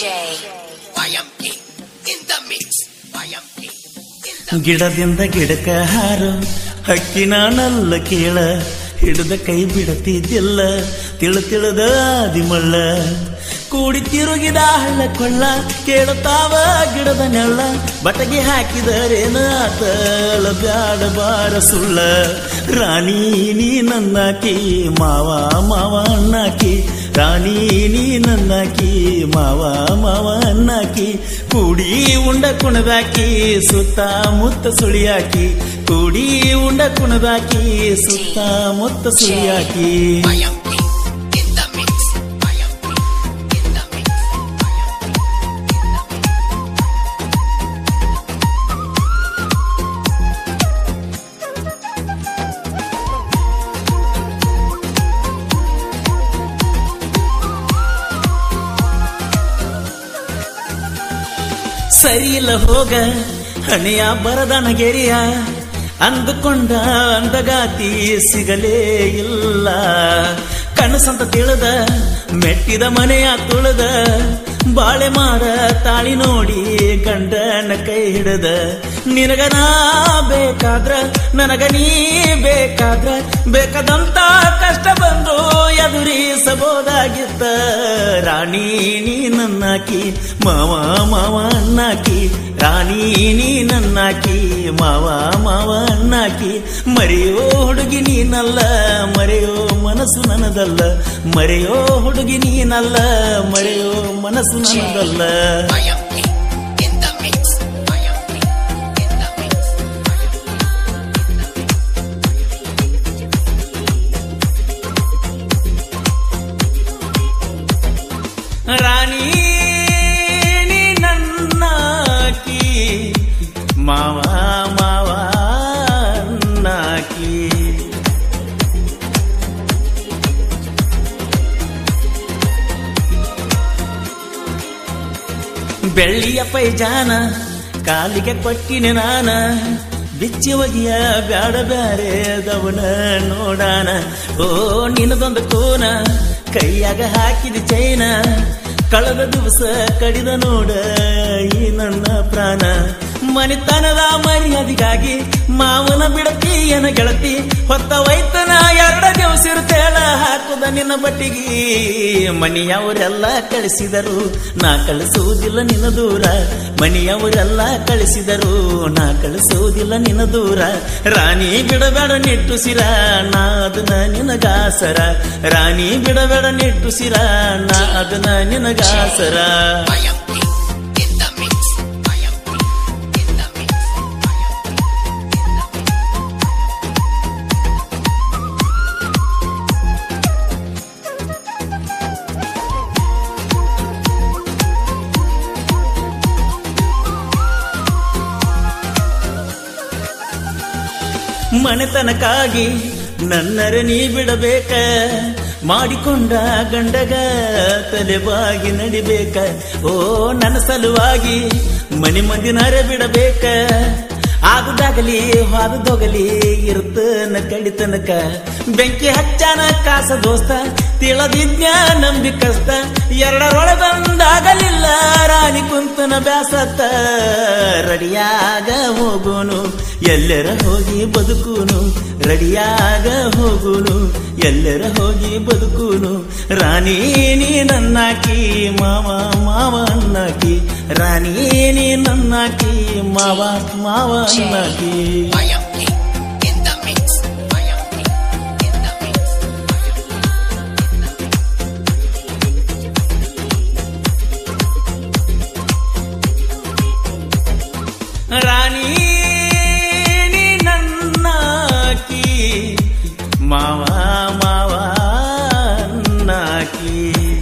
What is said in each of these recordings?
YMP in the mix. YMP in the ಗಿಡದಿಂದ ಗಿಡಕ ಹಾರು ಹಕ್ಕಿನ ನಲ್ಲ ಕೇಳ ಹಿಡಿದ ಕೈ ಬಿಡತಿದ್ದಿಲ್ಲ ತಿಳು ತಿಳಿದ ಆದಿಮಳ್ಳ ಕೂಡಿ ತಿರುಗಿದ ಹಳ್ಳ ಕೊಳ್ಳ ಕೇಳುತ್ತಾವ ಗಿಡದ ನೆಳ್ಳ ಬಟಗಿ ಹಾಕಿದರೇನ ಆತಳ ಬ್ಯಾಡ ಬಾರ ಸುಳ್ಳ ರಾಣಿ ನೀ ನನ್ನಾಕಿ ಮಾವ ಮಾವ ಅಣ್ಣಾಕಿ ರಾಣಿ ನೀ ನನ್ನಾಕಿ ಮಾವ ಮಾವ ಅಣ್ಣಾಕಿ ಕೂಡಿ ಉಂಡ ಕುಣದಾಕಿ ಸುತ್ತ ಮುತ್ತ ಸುಳಿಯಾಕಿ ಕೂಡಿ ಉಂಡ ಕುಣದಾಕಿ ಸುತ್ತ ಮುತ್ತ ಸುಳಿಯಾಕಿ YMP in the mix. YMP in the mix. ಸರಿಯಿಲ್ಲ ಹೋಗ ಹಣೆಯ ಬರದನ ಗೆರಿಯ ಅಂದುಕೊಂಡ ಅಂದಗಾತಿ ಸಿಗಲೇ ಇಲ್ಲ ಕನಸಂತ ತಿಳಿದ ಮೆಟ್ಟಿದ ಮನೆಯ ತುಳದ ಬಾಳೆ ಮಾಡ ತಾಳಿ ನೋಡಿ ಗಂಡನ ಕೈ ಹಿಡದ ನಿನಗ ನಾ ಬೇಕಾದ್ರ ನನಗ ನೀ ಬೇಕಾದ್ರ ಬೇಕಾದಂತ ಕಷ್ಟ ಬಂದು ಎದುರಿಸಬಹುದಾಗಿತ್ತ ರಾಣಿ ನೀ ನನ್ನಾಕಿ ಮಾವ ಮಾವ ಅಣ್ಣಾಕಿ ರಾಣಿ ನೀ ನನ್ನಾಕಿ ಮಾವ ಮಾವ ಅಣ್ಣಾಕಿ ಮರೆಯೋ ಹುಡುಗಿ ನೀನಲ್ಲ ಮರೆಯೋ ಮನಸ್ಸು ನನ್ನದಲ್ಲ ಮರೆಯೋ ಹುಡುಗಿ ನೀನಲ್ಲ ಮರೆಯೋ ಮನಸ್ಸು ನನ್ನದಲ್ಲ YMP in the mix. YMP in the mix. ರಾಣಿ ನೀ ನನ್ನಾಕಿ ಮಾವ ಮಾವ ಅಣ್ಣಾಕಿ ಬೆಳ್ಳಿಯ ಪೈಜಾನ ಕಾಲಿಗೆ ಕೊಟ್ಟಿನ ನಾನ ಬಿಚ್ಚಿ ಒಗಿಯ ಬ್ಯಾಡ ಬ್ಯಾರೆದವನ ನೋಡಾನ ಓ ನಿನದೊಂದು ಕೋನ ಕೈಯಾಗ ಹಾಕಿದ ಚೈನ ಕಳೆದ ದಿವಸ ಕಡಿದ ನೋಡ ಈ ನನ್ನ ಪ್ರಾಣ ಮನಿತನದ ಮರ್ಯಾದಿಗಾಗಿ ಮಾವನ ಬಿಡತಿ ಏನ ಗೆಳತಿ ಹೊತ್ತ ವೈತನ ಎರಡ ದಿವಸ ಇರ್ತೇಳ ಹಾಕುದ ನಿನ್ನ ಬಟ್ಟಿಗಿ ಮನಿಯವರೆಲ್ಲ ಕಳಿಸಿದರು ನಾ ಕಳಿಸುವುದಿಲ್ಲ ನಿನ್ನ ದೂರ ಮನಿಯವರೆಲ್ಲ ಕಳಿಸಿದರು ನಾ ಕಳಿಸುವುದಿಲ್ಲ ನಿನ್ನ ದೂರ ರಾಣಿ ಬಿಡಬೇಡ ನಿಟ್ಟುಸಿರ ನಾ ಅದನ್ನ ನಿನಗಾಸರ ರಾಣಿ ಬಿಡಬೇಡ ನಿಟ್ಟುಸಿರ ನಾ ಅದನ್ನ ನಿನಗಾಸರ YMP in the mix. YMP in the mix. ಮನೆತನಕ್ಕಾಗಿ ನನ್ನರ ನೀ ಬಿಡಬೇಕ ಮಾಡಿಕೊಂಡ ಗಂಡಗ ತಲೆಬಾಗಿ ನಡಿಬೇಕ ಓ ನನ್ನ ಸಲುವಾಗಿ ಮನಿ ಮಂದಿನರ ಬಿಡಬೇಕ ಆಗುದಾಗಲಿ ಹಾದುದೋಗಲಿ ಇರ್ತನ ಕಡಿತನಕ ಬೆಂಕಿ ಹಚ್ಚಾನ ಕಾಸ ದೋಸ್ತ ತಿಳದಿದ್ಯ ನಂಬಿಕಸ್ತ ಎರಡರೊಳಗೊಂದಾಗಲಿಲ್ಲ ರಾಣಿ ಕುಂತನ ಬ್ಯಾಸತ್ತ ರಡಿಯಾಗ ಹೋಗೋನು ಎಲ್ಲರ ಹೋಗಿ ಬದುಕುನು ರಡಿಯಾಗ ಹೋಗುನು ಎಲ್ಲರ ಹೋಗಿ ಬದುಕುನು ರಾಣಿ ನೀ ನನ್ನಾಕಿ ಮಾವ ಮಾವ ಅನ್ನಾಕಿ ರಾಣಿ ನೀ ನನ್ನಾಕಿ ಮಾವ ಮಾವ ಅನ್ನಾಕಿ YMP in the mix. YMP in the mix. ರಾಣಿ ನೀ ನನ್ನಾಕಿ ಮಾವ ಮಾವ ಅನ್ನಾಕಿ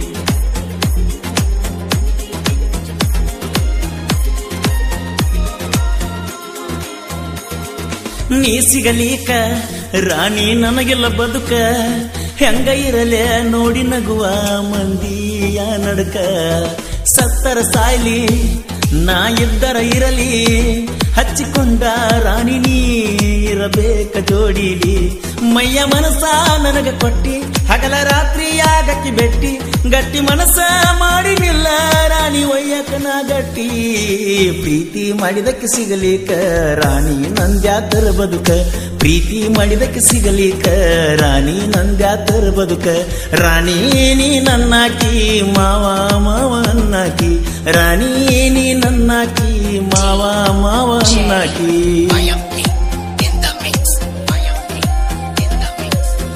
ನೀ ಸಿಗಲೀಕ ರಾಣಿ ನನಗೆಲ್ಲ ಬದುಕ ಹೆಂಗ ಇರಲೆ ನೋಡಿ ನಗುವ ಮಂದಿಯ ನಡಕ ಸತ್ತರ ಸಾಯ್ಲಿ ನಾ ಇದ್ದರ ಇರಲಿ ಹಚ್ಚಿಕೊಂಡ ರಾಣಿ ನೀ ಇರಬೇಕ ಜೋಡಿಲಿ ಮೈಯ ಮನಸ ನನಗ ಕೊಟ್ಟಿ ಹಗಲ ರಾತ್ರಿ ಆಗಕ್ಕಿ ಬೆಟ್ಟಿ ಗಟ್ಟಿ ಮನಸ್ಸ ಮಾಡಿನಿಲ್ಲ ರಾಣಿ ಒಯ್ಯಕನ ಗಟ್ಟಿ ಪ್ರೀತಿ ಮಾಡಿದಕ್ಕೆ ಸಿಗಲಿಕ ರಾಣಿ ನಂದ್ಯಾತರ ಬದುಕ ಪ್ರೀತಿ ಮಾಡಿದಕ್ಕೆ ಸಿಗಲಿಕ ರಾಣಿ ನಂದ್ಯಾತರ ಬದುಕ ರಾಣಿ ನೀ ನನ್ನಾಕಿ ಮಾವ ಮಾವ ಅನ್ನಾಕಿ ರಾಣಿ ನೀ ನನ್ನಾಕಿ ಮಾವ ಮಾವ ಅನ್ನಾಕಿ Miami in the mix. Miami in the mix.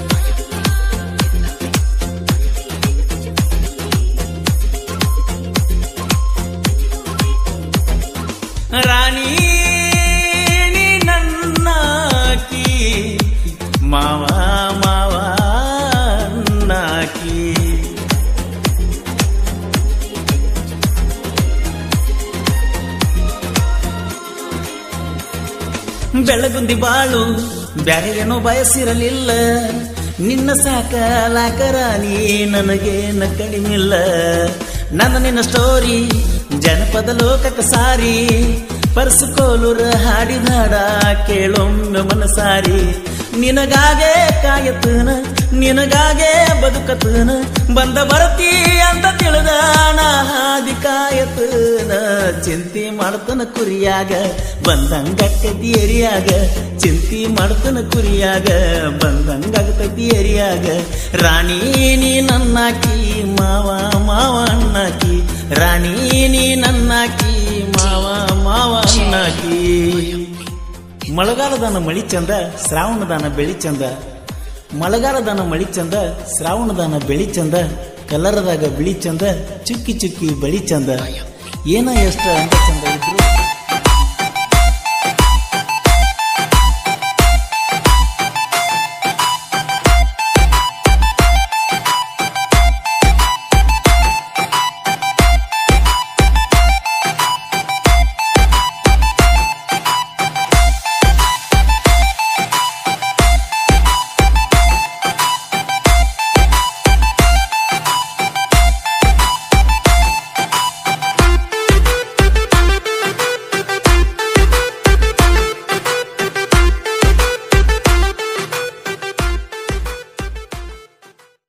ರಾಣಿ ನೀ ನನ್ನಾಕಿ ಮಾವ ಮಾವ ನಾಕಿ ಬೆಳಗುಂದಿ ಬಾಳು ಬ್ಯಾರೆ ಏನೋ ಬಯಸಿರಲಿಲ್ಲ ನಿನ್ನ ಸಾಕಲಾಕ ರಾಣಿ ನನಗೇನ ಕಡಿಮಿಲ್ಲ ನನ್ನ ನಿನ್ನ ಸ್ಟೋರಿ ಜನಪದ ಲೋಕಕ್ಕೆ ಸಾರಿ ಪರ್ಸುಕೋಲುರ ಹಾಡಿದ ಹಾಡ ಕೇಳೊಮ್ಮೆ ಮನಸಾರಿ ನಿನಗಾಗೆ ಕಾಯತನ ನಿನಗಾಗೆ ಬದುಕತನ ಬಂದ ಬರತಿ ಅಂತ ತಿಳಿದ ನಾ ಹಾದಿ ಕಾಯತನ ಚಿಂತಿ ಮಾಡ್ತನ ಕುರಿಯಾಗ ಬಂದಂಗಕ್ಕತಿ ಎರಿಯಾಗ ಚಿಂತಿ ಮಾಡ್ತನ ಕುರಿಯಾಗ ಬಂದಂಗಾಗತೈತಿ ಎರಿಯಾಗ ರಾಣಿ ನೀ ನನ್ನಾಕಿ ಮಾವ ಮಾವ ಅಣ್ಣಾಕಿ ರಾಣಿ ನೀ ನನ್ನಾಕಿ ಮಾವ ಮಾವ ಅಣ್ಣಾಕಿ ಮಳೆಗಾಲದಾನ ಮಳಿ ಚಂದ ಶ್ರಾವಣದಾನ ಬೆಳಿ ಚಂದ ಮಳೆಗಾಲದಾನ ಮಳಿ ಚಂದ ಶ್ರಾವಣದಾನ ಬೆಳಿ ಚಂದ ಕಲರದಾಗ ಬಿಳಿ ಚಂದ ಚುಕ್ಕಿ ಚುಕ್ಕಿ ಬಳಿ ಚಂದ ಏನ ಎಷ್ಟ ಅಂತ ಚಂದ ಇದ್ರು